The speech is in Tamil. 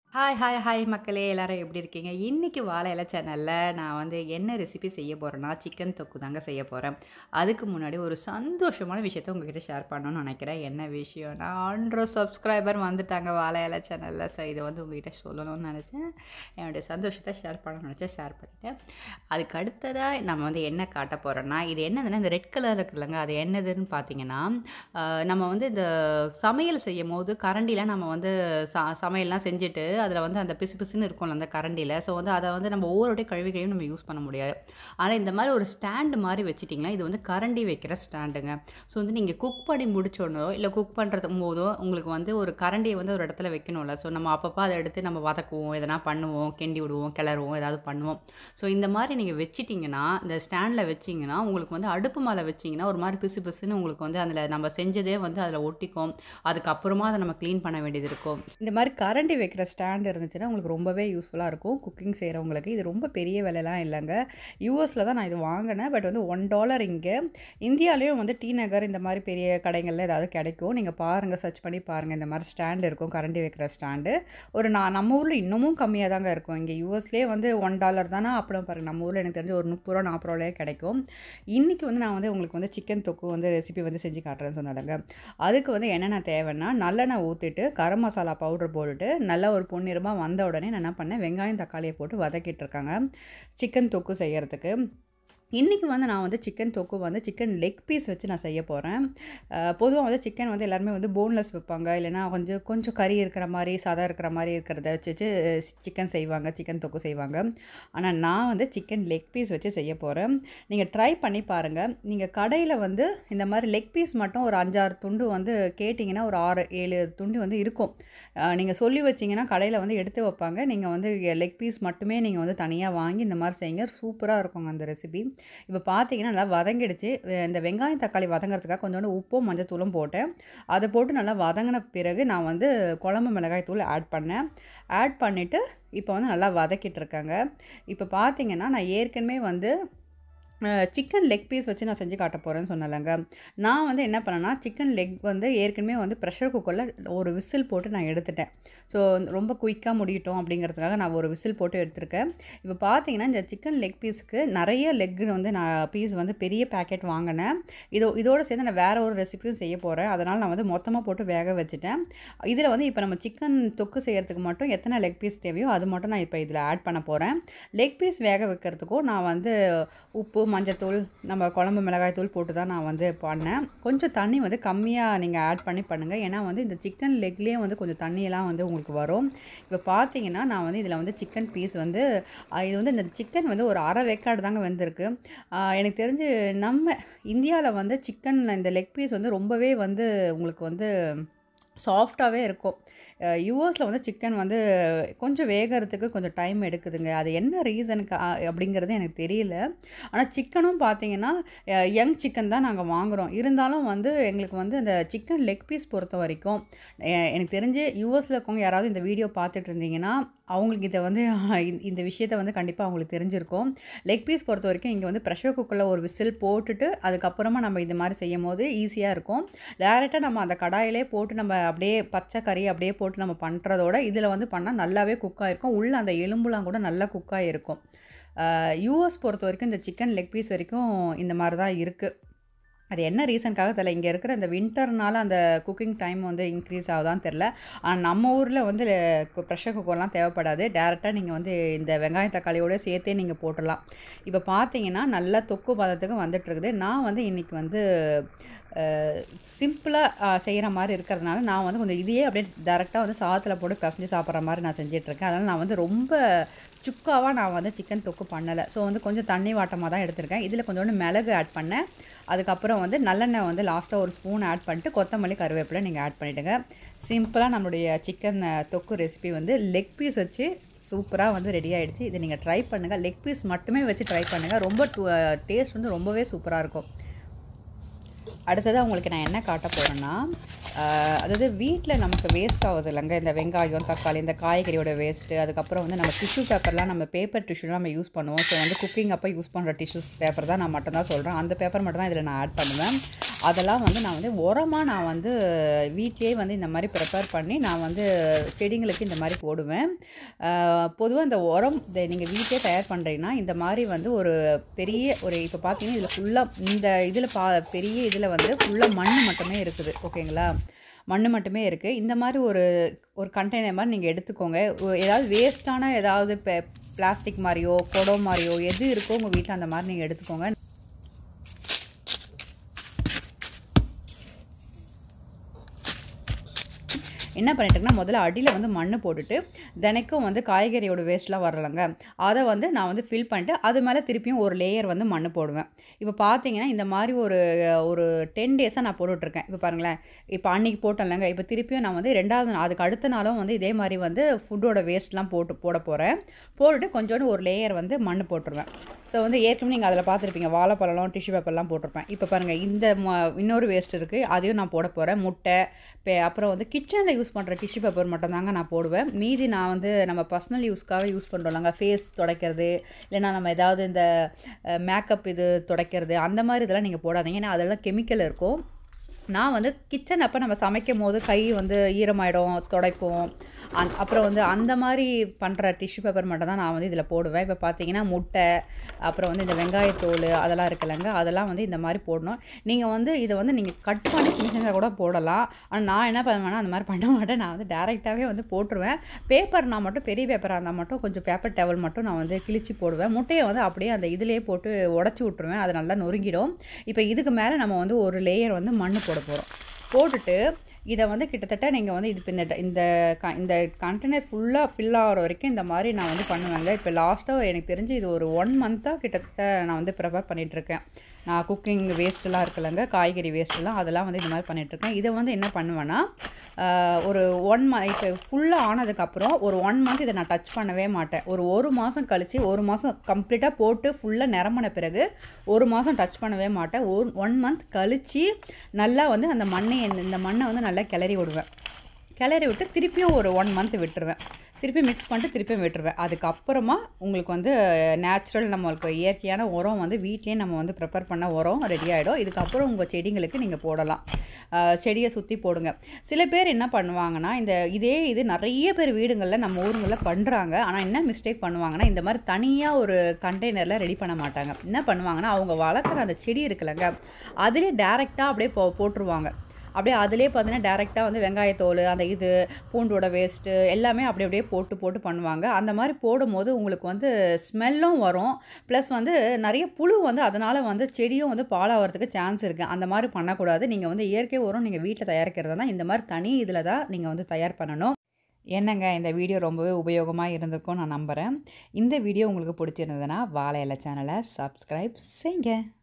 ஹாய், ஹாய், ஹாய் மக்களே! எல்லாரும் எப்படி இருக்கீங்க? இன்னைக்கு வாழை இலை சேனல்ல நான் வந்து என்ன ரெசிபி செய்ய போறேன்னா, சிக்கன் தொக்கு தாங்க செய்ய போறேன். அதுக்கு முன்னாடி ஒரு சந்தோஷமான விஷயத்த உங்ககிட்ட ஷேர் பண்ணணும்னு நெனைக்கிறேன். என்ன விஷயம்னா, 100 சப்ஸ்கிரைபர் வந்துட்டாங்க வாழை இலை சேனல்ல. ஸோ இத வந்து உங்ககிட்ட சொல்லணும்னு நெனச்சேன். என்னுடைய சந்தோஷத்த ஷேர் பண்ணணும்னு நெனச்சேன், ஷேர் பண்ணிட்டேன். அதுக்கு அடுத்ததா நம்ம வந்து என்ன காட்ட போறோம்னா, இது என்னதுன்னா, இந்த ரெட் கலர்ல இருக்குல்லங்க, அது என்னதுன்னு பார்த்தீங்கன்னா, அ நம்ம வந்து இந்த சமையல் செய்யும்போது கரண்டில நம்ம வந்து ச சமையல்லாம் செஞ்சுட்டு, அதில வந்து அந்த பிசு பிசுன்னு இருக்கும்ல அந்த கரண்டில. ஸோ வந்து அத வந்து நம்ம ஒவ்வொரு வாட்டியும் கழுவி கழுவி நம்ம யூஸ் பண்ண முடியாது. ஆனா இந்த மாரி ஒரு ஸ்டாண்ட் மாரி வச்சுட்டீங்கன்னா, இது வந்து கரண்டி வைக்கிற ஸ்டாண்டுங்க. ஸோ வந்து நீங்க குக் பண்ணி முடிச்சோனோ, இல்ல குக் பண்றதுக்கு போதோ, உங்களுக்கு வந்து ஒரு கரண்டிய வந்து ஒரு இடத்துல வைக்கணும்ல. ஸோ நம்ம அப்பப்ப அத எடுத்து நம்ம வதக்குவோம், எதனா பண்ணுவோம், கிண்டி விடுவோம், கிளறுவோம், ஏதாவது பண்ணுவோம். ஸோ இந்த மாரி நீங்க வச்சுட்டீங்கன்னா, இந்த ஸ்டாண்ட்ல வச்சீங்கன்னா, உங்களுக்கு வந்து அடுப்பு மேல வச்சீங்கன்னா, ஒரு மாரி பிசு பிசுன்னு உங்களுக்கு வந்து அதில நம்ம செஞ்சதே வந்து அதில ஒட்டிக்கும். அதுக்கப்புறமா அத நம்ம கிளீன் பண்ண வேண்டியது இருக்கும். இந்த மாரி கரண்டி வைக்கிற ஸ்டாண்ட் இருந்துச்சுன்னா, உங்களுக்கு ரொம்பவே யூஸ்ஃபுல்லா இருக்கும். குக்கிங் செய்றவங்களுக்கு. இது ரொம்ப பெரிய விலைலாம் இல்லங்க. யுஎஸ்ல தான் நான் இது வாங்குனேன். பட் வந்து $1 இங்க. இந்தியாலயும் வந்து டி நகர் இந்த மாரி பெரிய கடைகள்ல ஏதாவது கிடைக்கும். நீங்க பாருங்க, சர்ச் பண்ணி பாருங்க. இந்த மாரி ஸ்டாண்ட் இருக்கும். கரண்டி வைக்கிற ஸ்டாண்டு. ஒரு நான் நம்ம ஊர்ல இன்னமும் கம்மியா தாங்க இருக்கும். இங்க யுஎஸ்லயே வந்து $1 தானா, அப்புறம் பாருங்க நம்ம ஊர்ல எனக்கு தெரிஞ்சு ஒரு ரூ. 30 ரூ. 40 கிடைக்கும். இன்னைக்கு வந்து நான் வந்து உங்களுக்கு வந்து சிக்கன் தொக்கு வந்து ரெசிபி வந்து செஞ்சு காட்டுறேன்னு சொன்னேன்லங்க. அதுக்கு வந்து என்னென்ன தேவைன்னா, நல்லெண்ணெய் ஊத்திட்டு, கரம் மசாலா பவுடர் போட்டுட்டு, நல்லா ஒரு பொன்னிறமா வந்த உடனே நான் என்ன பண்ணேன், வெங்காயம், தக்காளிய போட்டு வதக்கிட்டு இருக்கேங்க. சிக்கன் தொக்கு செய்யறதுக்கு. இன்னைக்கு வந்து நான் வந்து சிக்கன் தொக்கு வந்து சிக்கன் லெக் பீஸ் வச்சு நான் செய்ய போறேன். அ பொதுவா வந்து சிக்கன் வந்து எல்லாருமே வந்து போன்லெஸ் வைப்பாங்க. இல்லன்னா கொஞ்சம் கொஞ்சம் கறி இருக்கிற மாரி, சதை இருக்கிற மாரி இருக்கிறத வச்சு வச்சு சிக்கன் செய்வாங்க. சிக்கன் தொக்கு செய்வாங்க. ஆனா நான் வந்து சிக்கன் லெக் பீஸ் வச்சு செய்ய போறேன். நீங்க ட்ரை பண்ணி பாருங்க. நீங்க கடையில வந்து இந்த மாரி லெக் பீஸ் மட்டும் ஒரு 5, 6 துண்டு வந்து கேட்டீங்கன்னா, ஒரு 6, 7 துண்டு வந்து இருக்கும். அ நீங்க சொல்லி வச்சீங்கன்னா, கடையில வந்து எடுத்து வைப்பாங்க. நீங்க வந்து லெக் பீஸ் மட்டுமே நீங்க வந்து தனியா வாங்கி இந்த மாரி செய்யுங்க. சூப்பரா இருக்குங்க அந்த ரெசிபி. இப்ப பார்த்தீங்கன்னா, நல்லா வதங்கிடுச்சு. அ இந்த வெங்காயம், தக்காளி வதங்குறதுக்காக கொஞ்சோண்டு உப்பும், மஞ்சத்தூளும் போட்டேன். அத போட்டு நல்லா வதங்குன பிறகு நான் வந்து குழம்பு மிளகாய் தூள் ஆட் பண்ணேன். ஆட் பண்ணிட்டு, இப்ப வந்து நல்லா வதக்கிட்டு இருக்கேங்க. இப்ப பார்த்தீங்கன்னா, நான் ஏற்கனவே வந்து அ சிக்கன் லெக் பீஸ் வச்சு நான் செஞ்சு காட்ட போறேன்னு சொன்னேன்லங்க. நான் வந்து என்ன பண்ணேன்னா, சிக்கன் லெக் வந்து ஏற்கனவே வந்து பிரஷர் குக்கர்ல ஒரு விசில் போட்டு நான் எடுத்துட்டேன். ஸோ ரொம்ப குயிக்கா முடியட்டும் அப்படிங்கிறதுக்காக நான் ஒரு விசில் போட்டு எடுத்துருக்கேன். இப்ப பார்த்தீங்கன்னா, இந்த சிக்கன் லெக் பீஸ்க்கு நெறைய லெக் வந்து நான் பீஸ் வந்து பெரிய பாக்கெட் வாங்குனேன். இதோ இதோட சேர்ந்து நான் வேற ஒரு ரெசிபியும் செய்ய போறேன். அதனால நான் வந்து மொத்தமா போட்டு வேக வச்சுட்டேன். இதில வந்து இப்ப நம்ம சிக்கன் தொக்கு செய்யறதுக்கு மட்டும் எத்தன லெக் பீஸ் தேவையோ, அது மட்டும் நான் இப்ப இதில ஆட் பண்ண போறேன். லெக் பீஸ் வேக வைக்கிறதுக்கும் நான் வந்து உப்பு, மஞ்சத்தூள், நம்ம குழம்பு மிளகாய் தூள் போட்டு தான் நான் வந்து பண்ணேன். கொஞ்சம் தண்ணி வந்து கம்மியா நீங்க ஆட் பண்ணி பண்ணுங்க. ஏன்னா வந்து இந்த சிக்கன் லெக்லயே வந்து கொஞ்சம் தண்ணியெல்லாம் வந்து உங்களுக்கு வரும். இப்ப பார்த்தீங்கன்னா, நான் வந்து இதில வந்து சிக்கன் பீஸ் வந்து அ இது வந்து இந்த சிக்கன் வந்து ஒரு 1/2 வேக்காடு தாங்க வெந்திருக்கு. அ எனக்கு தெரிஞ்சு நம்ம இந்தியால வந்து சிக்கன் இந்த லெக் பீஸ் வந்து ரொம்பவே வந்து உங்களுக்கு வந்து சாஃப்ட்டாவே இருக்கும். அ யுஎஸ்ல வந்து சிக்கன் வந்து கொஞ்சம் வேகறதுக்கு கொஞ்சம் டைம் எடுக்குதுங்க. அது என்ன ரீசனுக்கு அ அப்படிங்கிறது எனக்கு தெரியல. ஆனா சிக்கனும் பார்த்தீங்கன்னா, அ யங் சிக்கன் தான் நாங்க வாங்குறோம். இருந்தாலும் வந்து எங்களுக்கு வந்து அந்த சிக்கன் லெக் பீஸ் பொறுத்தவரைக்கும், எ எனக்கு தெரிஞ்சு யுஎஸ்ல இருக்கவங்க யாராவது இந்த வீடியோ பார்த்துட்டு இருந்தீங்கன்னா, அவங்களுக்கு இத வந்து இந்த விஷயத்த வந்து கண்டிப்பா அவங்களுக்கு தெரிஞ்சிருக்கும். லெக் பீஸ் பொறுத்தவரைக்கும் இங்க வந்து பிரஷர் குக்கர்ல ஒரு விசில் போட்டுட்டு, அதுக்கப்புறமா நம்ம இந்த மாரி செய்யும்போது ஈஸியா இருக்கும். டைரக்ட்டா நம்ம அந்த கடாயிலே போட்டு நம்ம அப்படியே பச்சை கறி அப்படியே போட்டு நம்ம பண்றதோட, இதில வந்து பண்ணா நல்லாவே குக் ஆயிருக்கும். உள்ள அந்த எலும்புலாம் கூட நல்லா குக் ஆயிருக்கும். அ யுஎஸ் பொறுத்தவரைக்கும் இந்த சிக்கன் லெக் பீஸ் வரைக்கும் இந்த மாரி தான் இருக்கு. அது என்ன ரீசனுக்காக தெரியல. இங்க இருக்கிற இந்த வின்டர்னால அந்த குக்கிங் டைம் வந்து இன்க்ரீஸ் ஆகுதான்னு தெரியல. ஆனா நம்ம ஊர்ல வந்து பிரஷர் குக்கர்லாம் தேவைப்படாது. டைரக்ட்டா நீங்க வந்து இந்த வெங்காயம், தக்காளியோட சேர்த்தே நீங்க போட்டுறலாம். இப்ப பார்த்தீங்கன்னா, நல்லா தொக்கு பதத்துக்கு வந்துட்டு இருக்குது. நான் வந்து இன்னைக்கு வந்து அ சிம்பிளா அ செய்ற மாரி இருக்கிறதுனால, நான் வந்து கொஞ்சம் இதையே அப்படியே டைரக்ட்டா வந்து சாதத்தில போட்டு பெசஞ்சு சாப்பிடுற மாரி நான் செஞ்சுட்டுருக்கேன். அதனால நான் வந்து ரொம்ப சுக்காவா நான் வந்து சிக்கன் தொக்கு பண்ணல. ஸோ வந்து கொஞ்சம் தண்ணி வாட்டமா தான் எடுத்திருக்கேன். இதில கொஞ்சோண்டு மிளகு ஆட் பண்ணேன். அதுக்கப்புறம் வந்து நல்லெண்ணெய் வந்து லாஸ்ட்டா ஒரு ஸ்பூன் ஆட் பண்ணிட்டு, கொத்தமல்லி, கருவேப்பிலை நீங்க ஆட் பண்ணிடுங்க. சிம்பிளா நம்மளுடைய சிக்கன் தொக்கு ரெசிபி வந்து லெக் பீஸ் வச்சு சூப்பரா வந்து ரெடி ஆயிடுச்சு. இத நீங்க ட்ரை பண்ணுங்க. லெக் பீஸ் மட்டுமே வச்சு ட்ரை பண்ணுங்க. ரொம்ப டு டேஸ்ட் வந்து ரொம்பவே சூப்பரா இருக்கும். அடுத்ததா உங்களுக்கு நான் என்ன காட்ட போறேன்னா, அ அதாவது வீட்ல நமக்கு வேஸ்ட் ஆவுதுல்லங்க. இந்த வெங்காயம், தக்காளி, இந்த காய்கறியோட வேஸ்ட்டு, அதுக்கப்புறம் வந்து நம்ம டிஷ்யூ பேப்பர்லாம் நம்ம பேப்பர் டிஷ்யூலாம் நம்ம யூஸ் பண்ணுவோம். ஸோ வந்து குக்கிங் அப்ப யூஸ் பண்ற டிஷ்யூ பேப்பர் தான் நான் மட்டும் தான் சொல்றேன். அந்த பேப்பர் மட்டும் தான் இதில நான் ஆட் பண்ணுவேன். அதெல்லாம் வந்து நான் வந்து உரமாக நான் வந்து வீட்டிலேயே வந்து இந்த மாதிரி ப்ரிப்பேர் பண்ணி நான் வந்து செடிங்களுக்கு இந்த மாதிரி போடுவேன் பொதுவாக இந்த உரம் இதை நீங்கள் வீட்டிலே தயார் பண்ணுறீங்கன்னா இந்த மாதிரி வந்து ஒரு பெரிய ஒரு இப்போ பார்த்தீங்கன்னா இதில் ஃபுல்லாக இந்த இதில் பா பெரிய இதில் வந்து ஃபுல்லாக மண் மட்டுமே இருக்குது ஓகேங்களா மண் மட்டுமே இருக்குது இந்த மாதிரி ஒரு ஒரு கண்டெய்னர் மாதிரி நீங்கள் எடுத்துக்கோங்க ஒ- ஏதாவது வேஸ்ட்டான ஏதாவது பெ பிளாஸ்டிக் மாதிரியோ குடம் மாதிரியோ எது இருக்கோ உங்கள் வீட்டில் அந்த மாதிரி நீங்கள் எடுத்துக்கோங்க என்ன பண்ணிட்டேங்கன்னா முதல்ல அடியில் வந்து மண் போட்டுட்டு தினைக்கும் வந்து காய்கறியோட வேஸ்ட்லாம் வரலங்க அதை வந்து நான் வந்து ஃபில் பண்ணிட்டு அது மேலே திருப்பியும் ஒரு லேயர் வந்து மண் போடுவேன் இப்போ பார்த்தீங்கன்னா இந்த மாதிரி ஒரு ஒரு டென் டேஸாக நான் போட்டுட்ருக்கேன் இப்போ பாருங்களேன் இப்போ அன்னைக்கு போட்டேன்லங்க இப்போ திருப்பியும் நான் வந்து ரெண்டாவது நாள் அதுக்கு அடுத்த நாளும் வந்து இதே மாதிரி வந்து ஃபுட்டோட வேஸ்ட்லாம் போட்டு போட போகிறேன் போட்டுட்டு கொஞ்சோண்டு ஒரு லேயர் வந்து மண் போட்டுருவேன் ஸோ வந்து ஏற்கனவே நீங்கள் அதில் பார்த்துருப்பீங்க வாழைப்பழம் டிஷ்யூ பேப்பர்லாம் போட்டிருப்பேன் இப்போ பாருங்கள் இந்த ம- இன்னொரு வேஸ்ட் இருக்குது அதையும் நான் போட போகிறேன் முட்டை பே அப்புறம் வந்து கிச்சனில் யூஸ் பண்ணுற டிஷ்யூ பேப்பர் மட்டும்தாங்க நான் போடுவேன் மீதி நான் வந்து நம்ம பர்சனல் யூஸ்க்காக யூஸ் பண்ணுறோம்லங்க ஃபேஸ் துடைக்கிறது இல்லைன்னா நம்ம ஏதாவது இந்த மேக்கப் இது துடைக்கிறது அந்த மாதிரி இதெல்லாம் நீங்கள் போடாதீங்க ஏன்னா அதெல்லாம் கெமிக்கல் இருக்கும் நான் வந்து கிச்சன் அப்போ நம்ம சமைக்கும் போது கை வந்து ஈரமாயிடும் துடைப்போம் அந் அப்புறம் வந்து அந்த மாதிரி பண்ணுற டிஷ்யூ பேப்பர் மட்டும் தான் நான் வந்து இதில் போடுவேன் இப்போ பார்த்தீங்கன்னா முட்டை அப்புறம் வந்து இந்த வெங்காயத்தோல் அதெல்லாம் இருக்குல்லங்க அதெல்லாம் வந்து இந்த மாதிரி போடணும் நீங்கள் வந்து இதை வந்து நீங்கள் கட் பண்ணி சின்ன சின்னதாக கூட போடலாம் ஆனால் நான் என்ன பண்ணுவேன்னா அந்த மாதிரி பண்ண மாட்டேன் நான் வந்து டேரெக்டாகவே வந்து போட்டுருவேன் பேப்பர் நான் மட்டும் பெரிய பேப்பராக இருந்தால் மட்டும் கொஞ்சம் பேப்பர் டவல் மட்டும் நான் வந்து கிழிச்சு போடுவேன் முட்டையை வந்து அப்படியே அந்த இதிலேயே போட்டு உடச்சி விட்ருவேன் அது நல்லா நொறுங்கிடும் இப்போ இதுக்கு மேலே நம்ம வந்து ஒரு லேயர் வந்து மண் போட போகிறோம் போட்டுட்டு இதை வந்து கிட்டத்தட்ட நீங்கள் வந்து இது இப்ப இந்த இந்த க- இந்த கண்டெய்னர் ஃபுல்லாக ஃபில் ஆகிற வரைக்கும் இந்த மாதிரி நான் வந்து பண்ணுவேங்க இப்போ லாஸ்ட்டாக எனக்கு தெரிஞ்சு இது ஒரு ஒன் மந்த்தாக கிட்டத்தட்ட நான் வந்து ப்ரிப்பேர் பண்ணிகிட்ருக்கேன் நான் குக்கிங் வேஸ்ட்டெல்லாம் இருக்குல்லங்க காய்கறி வேஸ்ட்டெல்லாம் அதெல்லாம் வந்து இந்த மாதிரி பண்ணிகிட்ருக்கேன் இதை வந்து என்ன பண்ணுவேன்னா ஆஹ், ஒரு ஒன் ம இப்போ ஃபுல்லாக ஆனதுக்கப்புறம் ஒரு ஒன் மந்த் இதை நான் டச் பண்ணவே மாட்டேன் ஒரு ஒரு மாதம் கழித்து ஒரு மாதம் கம்ப்ளீட்டாக போட்டு ஃபுல்லாக நிரம்பின பிறகு ஒரு மாதம் டச் பண்ணவே மாட்டேன் ஒரு ஒன் மந்த் கழித்து நல்லா வந்து அந்த மண்ணை இந்த- இந்த மண்ணை வந்து நல்லா கிளறி விடுவேன் கிளறி விட்டு திருப்பியும் ஒரு ஒன் மந்த் விட்டுருவேன் திருப்பி மிக்ஸ் பண்ணிட்டு திருப்பியும் விட்டுருவேன் அதுக்கப்புறமா உங்களுக்கு வந்து நேச்சுரல் நம்மளுக்கு இயற்கையான உரம் வந்து வீட்லேயே நம்ம வந்து ப்ரிப்பேர் பண்ண உரம் ரெடி ஆகிடும் இதுக்கப்புறம் உங்கள் செடிங்களுக்கு நீங்கள் போடலாம் ஆஹ் செடியை சுற்றி போடுங்க சில பேர் என்ன பண்ணுவாங்கன்னா இந்த இதே இது நிறைய பேர் வீடுங்களில் நம்ம ஊருங்களில் பண்ணுறாங்க ஆனால் என்ன மிஸ்டேக் பண்ணுவாங்கன்னா இந்த மாதிரி தனியாக ஒரு கண்டெய்னரில் ரெடி பண்ண மாட்டாங்க என்ன பண்ணுவாங்கன்னா அவங்க வளர்க்குற அந்த செடி இருக்குல்லங்க அதிலே டேரெக்டாக அப்படியே போ போட்டுருவாங்க அப்படியே அதிலே பார்த்தீங்கன்னா டேரெக்டாக வந்து வெங்காயத்தோல் அந்த இது பூண்டோட வேஸ்ட்டு எல்லாமே அப்படி அப்படியே போட்டு போட்டு பண்ணுவாங்க அந்த மாதிரி போடும்போது உங்களுக்கு வந்து ஸ்மெல்லும் வரும் ப்ளஸ் வந்து நிறைய புழு வந்து அதனால் வந்து செடியும் வந்து பாலாகிறதுக்கு சான்ஸ் இருக்குது அந்த மாதிரி பண்ணக்கூடாது நீங்கள் வந்து இயற்கை உரம் நீங்கள் வீட்டில் தயாரிக்கிறதா இந்த மாதிரி தனி இதில் தான் நீங்கள் வந்து தயார் பண்ணணும் என்னங்க இந்த வீடியோ ரொம்பவே உபயோகமாக இருந்திருக்கும் நான் நம்புகிறேன் இந்த வீடியோ உங்களுக்கு பிடிச்சிருந்ததுன்னா வாழை இலை சேனலை சப்ஸ்கிரைப் செய்யுங்க